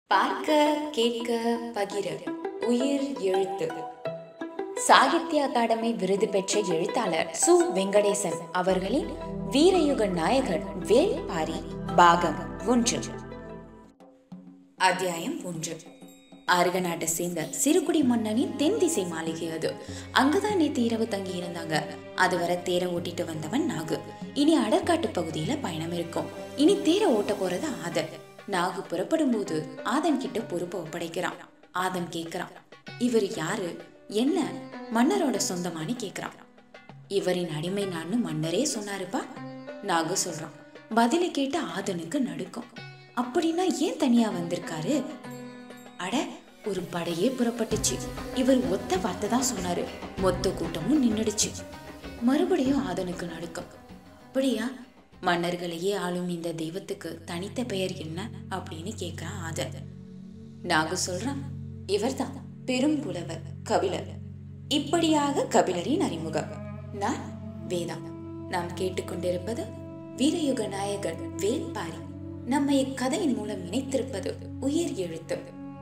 பார்க்க கேட்க பகிர உயிர் எழுத்து சாகித்ய அகாடமி விருது பெற்ற எழுத்தாளர் சு வெங்கடேசன் அவர்களின் வீரயுக நாயகன் வேல்பாரி பாகம் ஒன்று அத்தியாயம் ஒன்று அருக நாட்டை சேர்ந்த சிறுகுடி மன்னனின் தென் திசை மாளிகை அது அங்கதான் நேத்து இரவு தங்கி இருந்தாங்க அதுவரை தேரை ஓட்டிட்டு வந்தவன் நாகு இனி அடற்காட்டு பகுதியில பயணம் இருக்கும் இனி தேரை ஓட்ட போறது ஆதன் நாகு புறப்படும் போது ஆதன் கிட்ட பொறுப்பை ஒப்படைக்கிறான் ஆதன் கேக்குறான் இவர் யாரு என்ன மன்னரோட சொந்தமானு கேக்குறான் இவரின் அடிமை நான் மன்னரே சொன்னாருப்பா நாகு சொல்றான் பதில கேட்டு ஆதனுக்கு நடுக்கும் அப்படின்னா ஏன் தனியா வந்திருக்காரு அட ஒரு படையே புறப்பட்டுச்சு இவர் ஒத்த வார்த்தை தான் சொன்னாரு மொத்த கூட்டமும் நின்னுடுச்சு மறுபடியும் ஆதனுக்கு நடுக்கம் அப்படியா மன்னர்களையே ஆளும் இந்த தெய்வத்துக்கு தனித்த பெயர் என்ன அப்படின்னு கேக்குறான் ஆதன் நாகு சொல்றான் இவர்தான் பெரும் புலவர் கபிலர் இப்படியாக கபிலரின் அறிமுகம் நான் வேதா நாம் கேட்டுக்கொண்டிருப்பது வீரயுக நாயகன் வேல்பாரி நம்மை இக்கதையின் மூலம் இணைத்திருப்பது உயிர் எழுத்து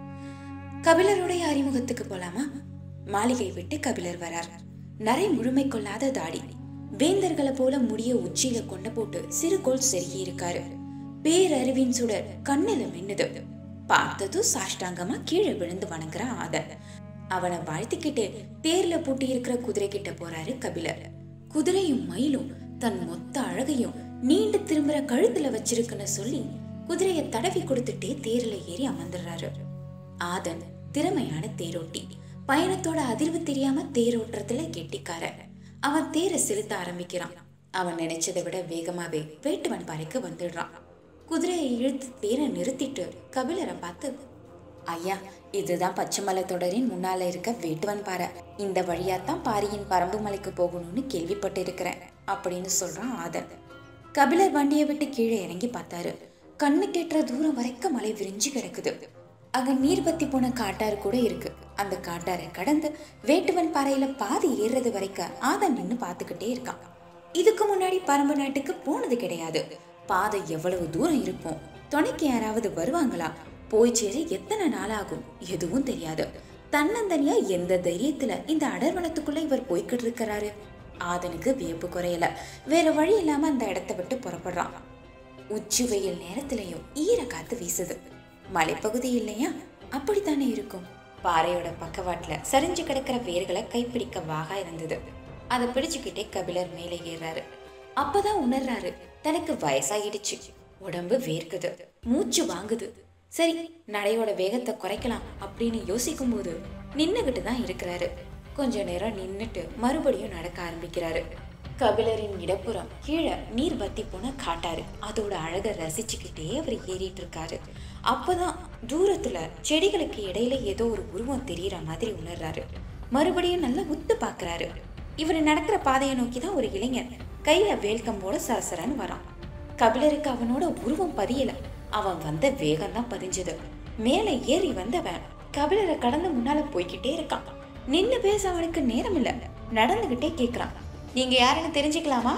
கபிலருடைய அறிமுகத்துக்கு போலாமா மாளிகை விட்டு கபிலர் வரார் நரை முழுமை கொள்ளாத தாடி வேந்தர்களை போல முடிய உச்சியில கொண்ட போட்டு சிறுகோள் செருகி இருக்காரு பேரறிவின் சுடர் கண்ணில மின்னுது பார்த்ததும் சாஷ்டாங்கமா கீழே விழுந்து வணங்குற ஆதன் அவனை வாழ்த்திக்கிட்டு தேர்ல பூட்டி இருக்கிற குதிரை கிட்ட போறாரு கபிலர் குதிரையும் மயிலும் தன் மொத்த அழகையும் நீண்டு திரும்புற கழுத்துல வச்சிருக்குன்னு சொல்லி குதிரைய தடவி கொடுத்துட்டே தேர்ல ஏறி அமர்ந்துடுறாரு ஆதன் திறமையான தேரோட்டி பயணத்தோட அதிர்வு தெரியாம தேரோட்டுறதுல கெட்டிக்காரன் அவன் தேரை செலுத்த ஆரம்பிக்கிறான் அவன் நினைச்சதை விட வேகமாவே வேட்டுவன் பாறைக்கு வந்துடுறான் குதிரையை இழுத்து தேரை நிறுத்திட்டு கபிலரை பார்த்து ஐயா இதுதான் பச்சைமலை தொடரின் முன்னால இருக்க வேட்டுவன் பாறை இந்த வழியாத்தான் பாரியின் பரம்பு மலைக்கு போகணும்னு கேள்விப்பட்டு இருக்கிறேன் அப்படின்னு சொல்றான் ஆதன் கபிலர் வண்டியை விட்டு கீழே இறங்கி பார்த்தாரு கண்ணு கெட்டுற தூரம் வரைக்கும் மலை விரிஞ்சு கிடக்குது அங்க நீர் பத்தி போன காட்டாறு கூட இருக்கு அந்த காட்டாரை கடந்து வேட்டுவன் பாறையில பாதி ஏறுறது வரைக்கும் ஆதன் நின்னு பார்த்துக்கிட்டே இருக்கான் இதுக்கு முன்னாடி பரம்பு நாட்டுக்கு போனது கிடையாது பாதை எவ்வளவு தூரம் இருக்கும் துணைக்கு யாராவது வருவாங்களா போய் சேர எத்தனை நாள் ஆகும் எதுவும் தெரியாது தன்னந்தனியா எந்த தைரியத்துல இந்த அடர்வனத்துக்குள்ள இவர் போய்கிட்டு இருக்கிறாரு ஆதனுக்கு வியப்பு குறையல வேற வழி இல்லாம அந்த இடத்த விட்டு புறப்படுறான் உச்சி வெயில் நேரத்திலையும் ஈர காத்து வீசுது மலைப்பகுதி இல்லையா அப்படித்தானே இருக்கும் பாறையோட பக்கவாட்டுல சரிஞ்சு கிடக்கிற வேர்களை கைப்பிடிக்க வாகா இருந்தது அதை பிடிச்சுக்கிட்டே கபிலர் மேலே ஏறாரு அப்பதான் உணர்றாரு தனக்கு வயசாயிடுச்சு உடம்பு வேர்க்குது மூச்சு வாங்குது சரி நடையோட வேகத்தை குறைக்கலாம் அப்படின்னு யோசிக்கும் போது நின்னுகிட்டு தான் இருக்கிறாரு கொஞ்ச நேரம் நின்னுட்டு மறுபடியும் நடக்க ஆரம்பிக்கிறாரு கபிலரின் இடப்புறம் கீழே நீர் வத்தி போன காட்டாரு அதோட அழகை ரசிச்சுக்கிட்டே அவர் ஏறிட்டு இருக்காரு அப்பதான் தூரத்துல செடிகளுக்கு இடையில ஏதோ ஒரு உருவம் தெரியற மாதிரி உணர்றாரு மறுபடியும் நல்லா உத்து பாக்குறாரு இவர் நடக்கிற பாதையை நோக்கி தான் ஒரு இளைஞன் கையில வேல்கம்போட சரசரன்னு வரான் கபிலருக்கு அவனோட உருவம் பதியல அவன் வந்த வேகம் தான் பதிஞ்சது மேலே ஏறி வந்தவன் கபிலரை கடந்து முன்னால போய்கிட்டே இருக்கான் நின்னு பேச அவனுக்கு நேரம் இல்ல நடந்துகிட்டே கேக்குறான் நீங்க யாருன்னு தெரிஞ்சுக்கலாமா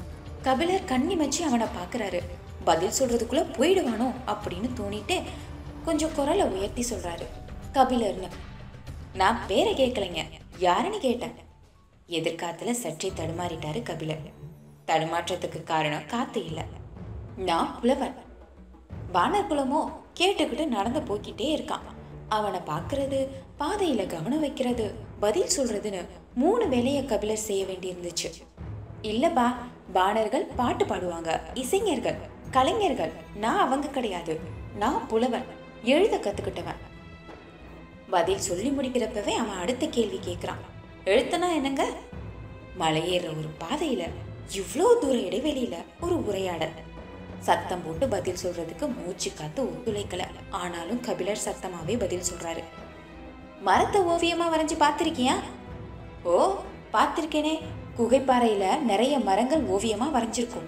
கபிலர் கண்ணி வச்சு அவனை பாக்குறாரு பதில் சொல்றதுக்குள்ள போயிடுவானோ அப்படின்னு தோணிட்டு கொஞ்சம் குரலை உயர்த்தி சொல்றாரு கபிலர்னு நான் பேரை கேட்கலைங்க யாருன்னு கேட்டேன் எதிர்காத்துல சற்றே தடுமாறிட்டாரு கபிலர் தடுமாற்றத்துக்கு காரணம் காத்து இல்லை நான் புலவன் வானர் குலமோ கேட்டுக்கிட்டு நடந்து போய்கிட்டே இருக்கான் அவனை பார்க்கறது பாதையில கவனம் வைக்கிறது பதில் சொல்றதுன்னு மூணு வேலையை கபிலர் செய்ய வேண்டியிருந்துச்சு இல்லப்பா பாணர்கள் பாட்டு பாடுவாங்க இசைஞர்கள் கலைஞர்கள் நான் அவங்க கிடையாது நான் புலவன் எழுத கத்துக்கிட்டவன் பதில் சொல்லி முடிக்கிறப்பவே அவன் அடுத்த கேள்வி கேட்குறான் எழுத்தனா என்னங்க மலையேற ஒரு பாதையில இவ்வளோ தூர இடைவெளியில ஒரு உரையாடல் சத்தம் போட்டு பதில் சொல்றதுக்கு மூச்சு காத்து ஒத்துழைக்கல ஆனாலும் கபிலர் சத்தமாவே பதில் சொல்றாரு மரத்தை ஓவியமா வரைஞ்சு பார்த்திருக்கியா ஓ பார்த்திருக்கேனே குகைப்பாறையில நிறைய மரங்கள் ஓவியமா வரைஞ்சிருக்கும்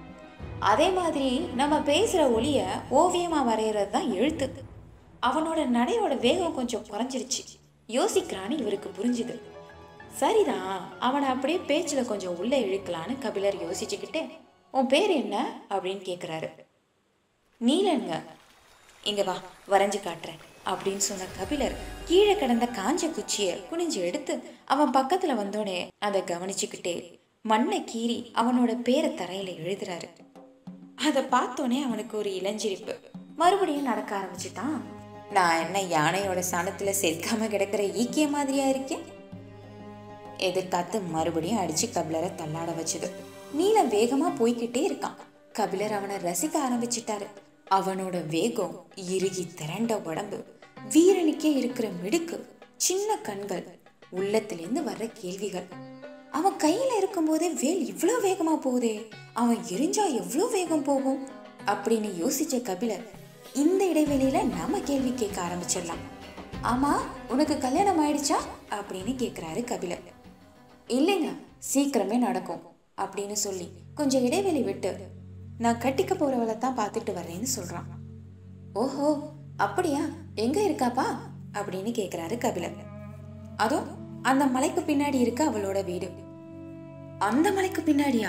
அதே மாதிரி நம்ம பேசுற ஒளிய ஓவியமா வரைகிறது தான் எழுத்து அவனோட நடையோட வேகம் கொஞ்சம் குறைஞ்சிருச்சு யோசிக்கிறான்னு இவருக்கு புரிஞ்சுது சரிதான் அவனை அப்படியே பேச்சில் கொஞ்சம் உள்ளே இழுக்கலான்னு கபிலர் யோசிச்சுக்கிட்டே உன் பேர் என்ன அப்படின்னு கேட்குறாரு நீலனுங்க இங்க வா வரைஞ்சு காட்டுறேன் அப்படின்னு சொன்ன கபிலர் கீழே கிடந்த காஞ்ச குச்சியை குனிஞ்சு எடுத்து அவன் பக்கத்துல வந்தோடனே அதை கவனிச்சுக்கிட்டே மண்ணை கீறி அவனோட பேரை தரையில எழுதுறாரு அதை பார்த்தோன்னே அவனுக்கு ஒரு இளஞ்சிரிப்பு மறுபடியும் நடக்க ஆரம்பிச்சுட்டான் நான் என்ன யானையோட சனத்துல செதுக்காம கிடக்கிற ஈக்கிய மாதிரியா இருக்கேன் எதிர்காத்து மறுபடியும் அடிச்சு கபிலரை தள்ளாட வச்சது நீலம் வேகமா போய்கிட்டே இருக்கான் கபிலர் அவனை ரசிக்க ஆரம்பிச்சிட்டாரு அவனோட வேகம் இறுகி திரண்ட உடம்பு வீரனுக்கே இருக்கிற மிடுக்கு சின்ன கண்கள் உள்ளத்திலிருந்து வர்ற கேள்விகள் அவன் கையில இருக்கும்போதே வேல் இவ்வளோ வேகமா போகுதே அவன் எரிஞ்சா எவ்வளோ வேகம் போகும் அப்படின்னு யோசிச்ச கபிலர் இந்த இடைவெளியில நாம கேள்வி கேட்க ஆரம்பிச்சிடலாம் ஆமா உனக்கு கல்யாணம் ஆயிடுச்சா அப்படின்னு கேக்குறாரு கபிலர் இல்லைங்க சீக்கிரமே நடக்கும் அப்படின்னு சொல்லி கொஞ்சம் இடைவெளி விட்டு நான் கட்டிக்க போறவளை தான் பார்த்துட்டு வர்றேன்னு சொல்றான் ஓஹோ அப்படியா எங்க இருக்காப்பா அப்படின்னு கேக்குறாரு கபிலர் அதோ அந்த மலைக்கு பின்னாடி இருக்க அவளோட வீடு அந்த மலைக்கு பின்னாடியா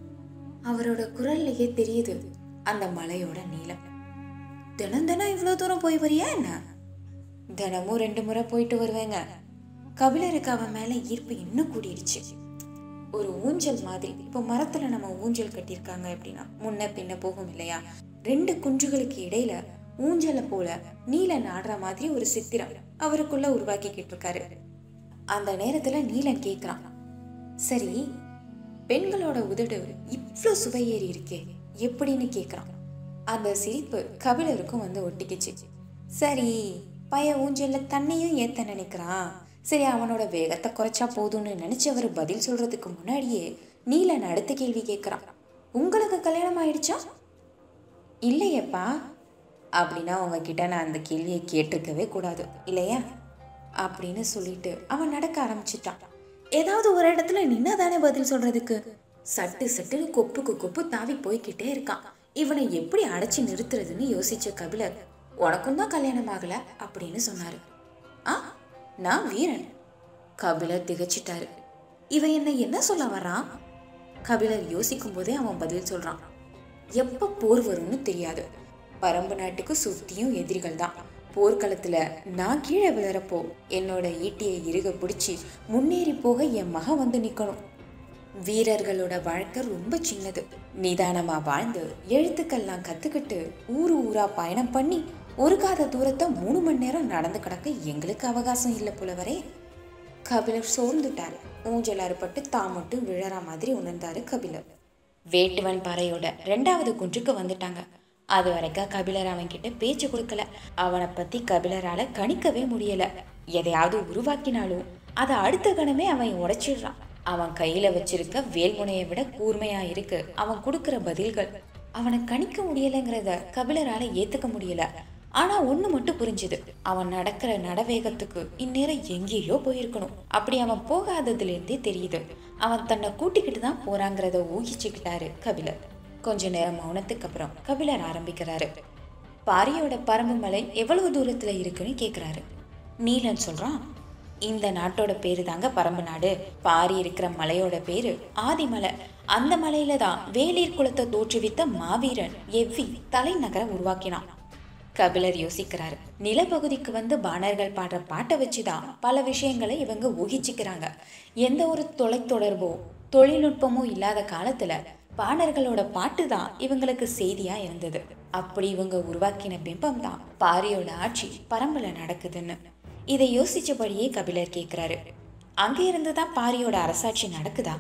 அவரோட குரல்லையே தெரியுது அந்த மலையோட நீளம் தினம் தினம் இவ்வளோ தூரம் போய் வரியா என்ன தினமும் ரெண்டு முறை போயிட்டு வருவேங்க கபிலருக்கு அவன் மேல ஈர்ப்பு இன்னும் கூடிடுச்சு ஒரு ஊஞ்சல் மாதிரி இப்போ மரத்துல நம்ம ஊஞ்சல் கட்டியிருக்காங்க அப்படின்னா முன்ன பின்ன போகும் இல்லையா ரெண்டு குன்றுகளுக்கு இடையில ஊஞ்சலை போல நீலன் ஆடுற மாதிரி ஒரு சித்திரம் அவருக்குள்ள உருவாக்கிக்கிட்டு இருக்காரு அந்த நேரத்துல நீலன் கேக்குறான் சரி பெண்களோட உதடு இவ்வளோ சுவையேறி இருக்கே எப்படின்னு கேக்குறான் அந்த சிரிப்பு கபிலருக்கும் வந்து ஒட்டிக்கிச்சு சரி பைய ஊஞ்சல்ல தண்ணியும் ஏத்த நினைக்கிறான் சரி அவனோட வேகத்தை குறைச்சா போதும்னு நினைச்சவர் பதில் சொல்றதுக்கு முன்னாடியே நீலன் அடுத்த கேள்வி கேட்குறான் உங்களுக்கு கல்யாணம் ஆயிடுச்சா இல்லையேப்பா அப்படின்னா உங்ககிட்ட நான் அந்த கேள்வியை கேட்டிருக்கவே கூடாது இல்லையா அப்படின்னு சொல்லிட்டு அவன் நடக்க ஆரம்பிச்சிட்டான் ஏதாவது ஒரு இடத்துல நின்னா தானே பதில் சொல்றதுக்கு சட்டு சட்டுன்னு கொப்புக்கு கொப்பு தாவி போய்கிட்டே இருக்கான் இவனை எப்படி அடைச்சி நிறுத்துறதுன்னு யோசிச்ச கபிலர் உனக்கும் தான் கல்யாணம் ஆகல அப்படின்னு சொன்னாரு ஆ நான் வீரன் கபிலர் திகச்சிட்டாரு இவன் என்ன என்ன சொல்ல வர்றான் கபிலர் யோசிக்கும் போதே அவன் பதில் சொல்றான் எப்ப போர் வரும்னு தெரியாது பரம்பு நாட்டுக்கு சுத்தியும் எதிரிகள் தான் போர்க்களத்துல நான் கீழே விழறப்போ என்னோட ஈட்டியை இறுக பிடிச்சி முன்னேறி போக என் மகன் வந்து நிக்கணும் வீரர்களோட வாழ்க்கை ரொம்ப சின்னது நிதானமா வாழ்ந்து எழுத்துக்கள்லாம் கத்துக்கிட்டு ஊரு ஊரா பயணம் பண்ணி ஒரு காத தூரத்தை மூணு மணி நேரம் நடந்து கிடக்க எங்களுக்கு அவகாசம் இல்லை புலவரே கபிலர் சோர்ந்துட்டாரு ஊஞ்சல் அறுபட்டு தான் மட்டும் விழற மாதிரி உணர்ந்தாரு கபிலர் வேட்டுவன் பாறையோட ரெண்டாவது குன்றுக்கு வந்துட்டாங்க அது வரைக்கும் கபிலர் அவன்கிட்ட பேச்சு கொடுக்கல அவனை பத்தி கபிலரால கணிக்கவே முடியல எதையாவது உருவாக்கினாலும் அதை அடுத்த கணமே அவன் உடைச்சிடுறான் அவன் கையில வச்சிருக்க வேல்முனையை விட கூர்மையா இருக்கு அவன் கொடுக்கிற பதில்கள் அவனை கணிக்க முடியலைங்கிறத கபிலரால ஏத்துக்க முடியல ஆனா ஒண்ணு மட்டும் புரிஞ்சுது அவன் நடக்கிற நடவேகத்துக்கு இந்நேரம் எங்கேயோ போயிருக்கணும் அப்படி அவன் போகாததுல இருந்தே தெரியுது அவன் தன்னை கூட்டிக்கிட்டு தான் போறாங்கிறத ஊகிச்சுக்கிட்டாரு கபிலர் கொஞ்ச நேரம் மௌனத்துக்கு அப்புறம் கபிலர் ஆரம்பிக்கிறாரு பாரியோட பரம்பு மலை எவ்வளவு தூரத்துல இருக்குன்னு கேக்குறாரு நீலன் சொல்றான் இந்த நாட்டோட பேரு தாங்க பரம்பு நாடு பாரி இருக்கிற மலையோட பேரு ஆதிமலை அந்த மலையில தான் வேலீர் குலத்தை தோற்றுவித்த மாவீரன் எவ்வி தலைநகரை உருவாக்கினான் கபிலர் யோசிக்கிறாரு நிலப்பகுதிக்கு வந்து பாணர்கள் பாடுற பாட்டை வச்சுதான் பல விஷயங்களை இவங்க ஊகிச்சுக்கிறாங்க எந்த ஒரு தொலைத்தொடர்போ தொழில்நுட்பமோ இல்லாத காலத்துல பாணர்களோட பாட்டு தான் இவங்களுக்கு செய்தியா இருந்தது அப்படி இவங்க உருவாக்கின பிம்பம் தான் பாரியோட ஆட்சி பரம்பல நடக்குதுன்னு இதை யோசிச்சபடியே கபிலர் கேக்குறாரு அங்க இருந்து தான் பாரியோட அரசாட்சி நடக்குதா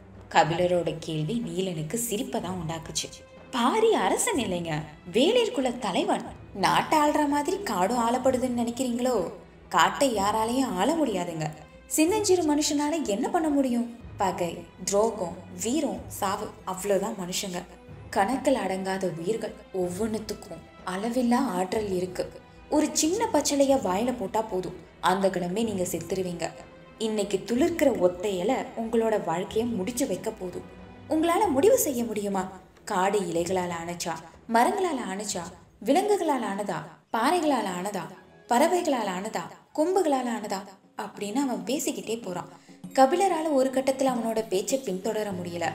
கபிலரோட கேள்வி நீலனுக்கு சிரிப்பை தான் உண்டாக்குச்சு பாரி அரசன் இல்லைங்க வேளிர் குல தலைவன் நாட்டை ஆள்ற மாதிரி காடும் ஆளப்படுதுன்னு நினைக்கிறீங்களோ காட்டை யாராலையும் ஆள முடியாதுங்க சின்னஞ்சிறு மனுஷனால என்ன பண்ண முடியும் பகை துரோகம் வீரம் சாவு அவ்வளோதான் மனுஷங்க கணக்கில் அடங்காத உயிர்கள் ஒவ்வொன்றுத்துக்கும் அளவில்லா ஆற்றல் இருக்கு ஒரு சின்ன பச்சளைய வாயில போட்டா போதும் அந்த கணமே நீங்க செத்துருவீங்க இன்னைக்கு துளிர்க்கிற ஒத்த இலை உங்களோட வாழ்க்கையை முடிச்சு வைக்க போதும் உங்களால முடிவு செய்ய முடியுமா காடு இலைகளால் ஆனச்சா மரங்களால் ஆனச்சா விலங்குகளால் ஆனதா பாறைகளால் ஆனதா பறவைகளால் ஆனதா கொம்புகளால் ஆனதா அப்படின்னு அவன் பேசிக்கிட்டே போறான் கபிலரால ஒரு கட்டத்துல அவனோட பேச்சை பின்தொடர முடியல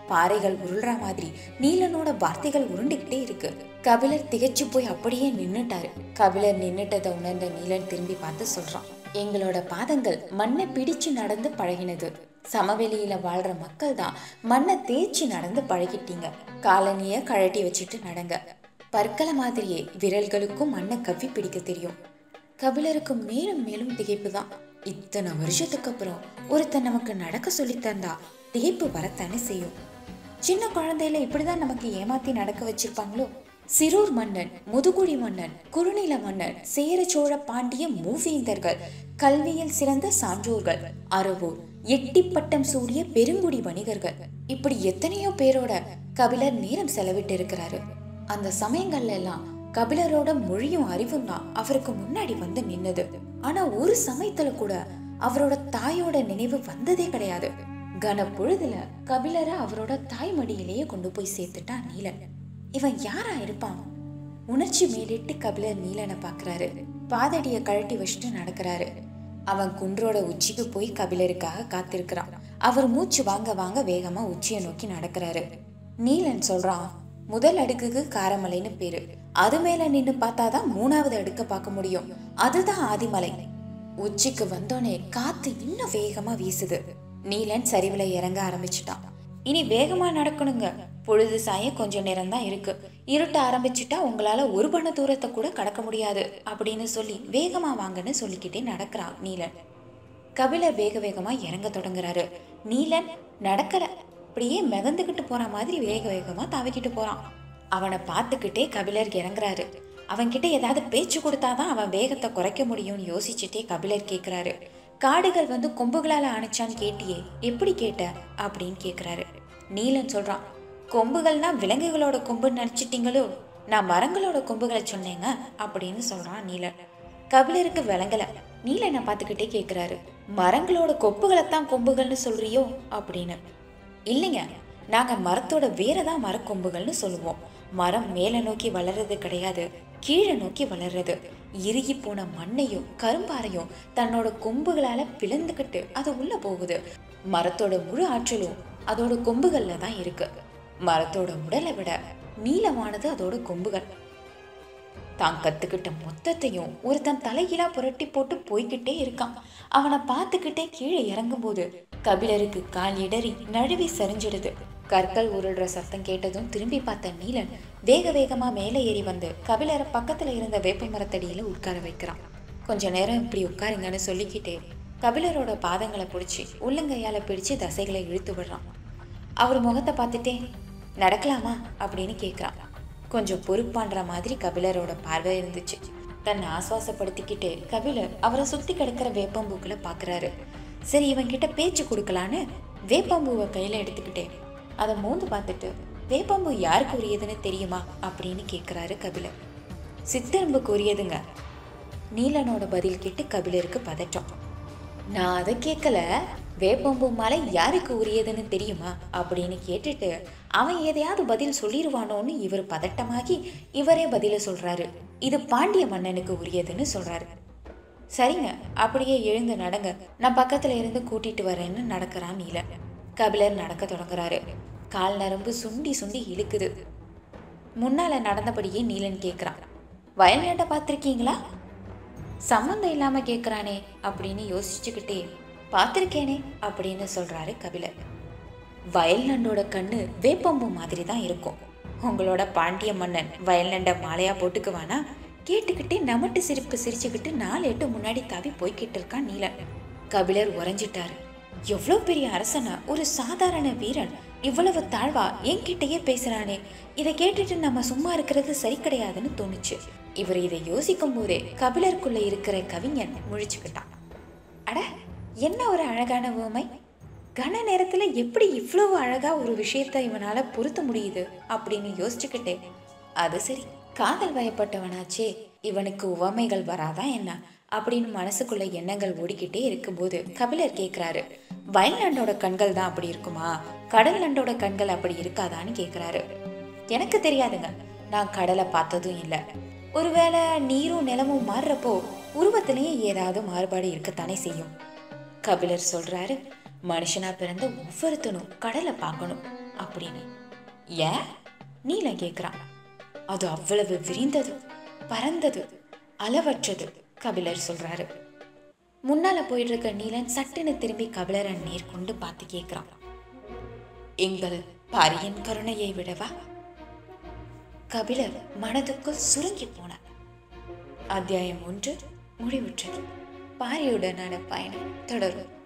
பாறைகள் உருள்ற மாதிரி நீலனோட வார்த்தைகள் உருண்டுகிட்டே இருக்கு கபிலர் திகைச்சு போய் அப்படியே நின்னுட்டாரு கபிலர் நின்னுட்டதை உணர்ந்த நீலன் திரும்பி பார்த்து சொல்றான் எங்களோட பாதங்கள் மண்ணை பிடிச்சு நடந்து பழகினது சமவெளியில வாழ்ற மக்கள் தான் மண்ணை தேய்ச்சி நடந்து பழகிட்டீங்க காலனிய கழட்டி வச்சுட்டு நடங்க பற்களை மாதிரியே விரல்களுக்கும் மண்ணை கவ்வி பிடிக்க தெரியும் கபிலருக்கு மேலும் மேலும் திகைப்பு தான் இத்தனை வருஷத்துக்கு அப்புறம் ஒருத்தன் நமக்கு நடக்க சொல்லித் தந்தா திகைப்பு வரத்தானே செய்யும் சின்ன குழந்தையில இப்படிதான் நமக்கு ஏமாத்தி நடக்க வச்சிருப்பாங்களோ சிரூர் மன்னன் முதுகுடி மன்னன் குறுநில மன்னன் சேர சோழ பாண்டிய மூவேந்தர்கள் கல்வியில் சிறந்த சான்றோர்கள் அறவோர் எட்டி பட்டம் சூடிய பெருங்குடி வணிகர்கள் இப்படி எத்தனையோ பேரோட கபிலர் நேரம் செலவிட்டு இருக்கிறாரு அந்த சமயங்கள்ல எல்லாம் கபிலரோட மொழியும் அறிவும் தான் அவருக்கு முன்னாடி வந்து நின்னது ஆனா ஒரு சமயத்துல கூட அவரோட தாயோட நினைவு வந்ததே கிடையாது கன பொழுதுல கபிலரை அவரோட தாய் மடியிலேயே கொண்டு போய் சேர்த்துட்டான் நீலன் இவன் யாரா இருப்பான் உணர்ச்சி மேலிட்டு கபிலர் நீலனை பாக்குறாரு பாதடிய கழட்டி வச்சுட்டு நடக்கிறாரு அவன் குன்றோட உச்சிக்கு போய் கபிலருக்காக காத்திருக்கிறான் அவர் மூச்சு வாங்க வாங்க வேகமா உச்சியை நோக்கி நடக்கிறாரு நீலன் சொல்றான் முதல் அடுக்குக்கு காரமலைன்னு பேரு அது மேல நின்னு பார்த்தாதான் மூணாவது அடுக்க பார்க்க முடியும் அதுதான் ஆதிமலை உச்சிக்கு வந்தோனே காத்து இன்னும் வேகமா வீசுது நீலன் சரிவுல இறங்க ஆரம்பிச்சிட்டான் இனி வேகமா நடக்கணுங்க பொழுது சாய கொஞ்ச நேரம் தான் இருக்கு இருட்ட ஆரம்பிச்சிட்டா உங்களால ஒரு பண்ண தூரத்தை கூட கடக்க முடியாது அப்படின்னு சொல்லி வேகமா வாங்கன்னு சொல்லிக்கிட்டே நடக்கிறான் நீலன் கபிலர் வேக வேகமா இறங்க தொடங்குறாரு நீலன் நடக்கல அப்படியே மிதந்துக்கிட்டு போற மாதிரி வேக வேகமா தாவிக்கிட்டு போறான் அவனை பார்த்துக்கிட்டே கபிலர் இறங்குறாரு அவன்கிட்ட ஏதாவது பேச்சு கொடுத்தாதான் அவன் வேகத்தை குறைக்க முடியும்னு யோசிச்சுட்டே கபிலர் கேக்குறாரு காடுகள் வந்து கொம்புகளால ஆணைச்சான்னு கேட்டியே எப்படி கேட்ட அப்படின்னு கேக்குறாரு நீலன் சொல்றான் கொம்புகள்னா விலங்குகளோட கொம்புன்னு நினைச்சிட்டீங்களோ நான் மரங்களோட கொம்புகளை சொன்னேங்க அப்படின்னு சொல்றான் நீலன் கபிலருக்கு விளங்கல நீலனை பார்த்துக்கிட்டே கேக்குறாரு மரங்களோட கொப்புகளைத்தான் கொம்புகள்னு சொல்றியோ அப்படின்னு இல்லைங்க நாங்க மரத்தோட வேரை தான் மரக்கொம்புகள்னு சொல்லுவோம் மரம் மேலே நோக்கி வளர்றது கிடையாது கீழே நோக்கி வளர்றது இறுகி போன மண்ணையும் கரும்பாறையும் தன்னோட கொம்புகளால பிளந்துக்கிட்டு அது உள்ள போகுது மரத்தோட முழு ஆற்றலும் அதோட கொம்புகள்ல தான் இருக்கு மரத்தோட உடலை விட நீளமானது அதோட கொம்புகள் தான் கத்துக்கிட்ட மொத்தத்தையும் ஒருத்தன் தலைகீழா புரட்டி போட்டு போய்கிட்டே இருக்கான் அவனை பார்த்துக்கிட்டே கீழே இறங்கும்போது கபிலருக்கு கால் இடறி நழுவி சரிஞ்சிடுது கற்கள் உருள்ற சத்தம் கேட்டதும் திரும்பி பார்த்த நீலன் வேக வேகமா மேலே ஏறி வந்து கபிலரை பக்கத்துல இருந்த வேப்ப மரத்தடியில உட்கார வைக்கிறான் கொஞ்ச நேரம் இப்படி உட்காருங்கன்னு சொல்லிக்கிட்டே கபிலரோட பாதங்களை பிடிச்சி உள்ளங்கையால பிடிச்சு தசைகளை இழுத்து விடுறான் அவர் முகத்தை பார்த்துட்டே நடக்கலாமா அப்படின்னு கேட்குறான் கொஞ்சம் பொறுப்பான்ற மாதிரி கபிலரோட பார்வை இருந்துச்சு தன்னை ஆசுவாசப்படுத்திக்கிட்டு கபிலர் அவரை சுத்தி கிடக்கிற வேப்பம்பூக்களை பார்க்கறாரு சரி இவன் கிட்ட பேச்சு கொடுக்கலான்னு வேப்பம்பூவை கையில எடுத்துக்கிட்டே அதை மோந்து பார்த்துட்டு வேப்பம்பூ யாருக்கு உரியதுன்னு தெரியுமா அப்படின்னு கேட்குறாரு கபிலர் சித்தெரும்புக்கு உரியதுங்க நீலனோட பதில் கேட்டு கபிலருக்கு பதட்டம் நான் அதை கேட்கல வேப்பம்பூ மலை யாருக்கு உரியதுன்னு தெரியுமா அப்படின்னு கேட்டுட்டு அவன் எதையாவது பதில் சொல்லிடுவானோன்னு இவர் பதட்டமாகி இவரே பதில சொல்றாரு இது பாண்டிய மன்னனுக்கு உரியதுன்னு சொல்றாரு சரிங்க அப்படியே எழுந்து நடங்க நான் பக்கத்துல இருந்து கூட்டிட்டு வரேன்னு நடக்கிறான் நீலன் கபிலர் நடக்க தொடங்குறாரு கால் நரம்பு சுண்டி சுண்டி இழுக்குது முன்னால நடந்தபடியே நீலன் கேட்குறான் வயல்நாட்டை பார்த்துருக்கீங்களா சம்மந்தம் இல்லாம கேட்குறானே அப்படின்னு யோசிச்சுக்கிட்டே பார்த்துருக்கேனே அப்படின்னு சொல்றாரு கபிலர் வயல் நண்டோட கண்ணு வேப்பம்பூ மாதிரி தான் இருக்கும் உங்களோட பாண்டிய மன்னன் வயல் நண்டை மாலையா போட்டுக்குவானா கேட்டுக்கிட்டே நமட்டு சிரிப்பு சிரிச்சுக்கிட்டு நாலு எட்டு முன்னாடி தாவி போய்கிட்டு இருக்கான் நீலன் கபிலர் உறைஞ்சிட்டாரு எவ்வளோ பெரிய அரசனா ஒரு சாதாரண வீரன் இவ்வளவு தாழ்வா என்கிட்டயே பேசுறானே இதை கேட்டுட்டு நம்ம சும்மா இருக்கிறது சரி கிடையாதுன்னு தோணுச்சு இவர் இதை யோசிக்கும் போதே கபிலருக்குள்ள இருக்கிற கவிஞன் முழிச்சுக்கிட்டான் அட என்ன ஒரு அழகான உவமை கன நேரத்துல எப்படி இவ்வளவு அழகா ஒரு விஷயத்த இவனால பொருத்த முடியுது அப்படின்னு யோசிச்சுக்கிட்டே அது சரி காதல் வயப்பட்டவனாச்சே இவனுக்கு உவமைகள் வராதா என்ன அப்படின்னு மனசுக்குள்ள எண்ணங்கள் ஓடிக்கிட்டே இருக்கும்போது கபிலர் கேக்குறாரு வயல் நண்டோட கண்கள் தான் அப்படி இருக்குமா கடல் நண்டோட கண்கள் அப்படி இருக்காதான்னு கேக்குறாரு எனக்கு தெரியாதுங்க நான் கடலை பார்த்ததும் இல்லை ஒருவேளை நீரும் நிலமும் மாறுறப்போ உருவத்திலேயே ஏதாவது மாறுபாடு இருக்கத்தானே செய்யும் கபிலர் சொல்றாரு மனுஷனா பிறந்த ஒவ்வொருத்தனும் கடலை பார்க்கணும் அப்படின்னு ஏன் நீலன் கேட்குறான் அது அவ்வளவு விரிந்தது பறந்தது அளவற்றது கபிலர் சொல்றாரு முன்னால போயிட்டு இருக்க நீலன் சட்டுன்னு திரும்பி கபிலரை நேர்கொண்டு பார்த்து கேட்குறான் எங்கள் பாரியின் கருணையை விடவா கபிலர் மனதுக்குள் சுருங்கி போனார் அத்தியாயம் ஒன்று முடிவுற்றது பாரியுடனான பயணம் தொடரும்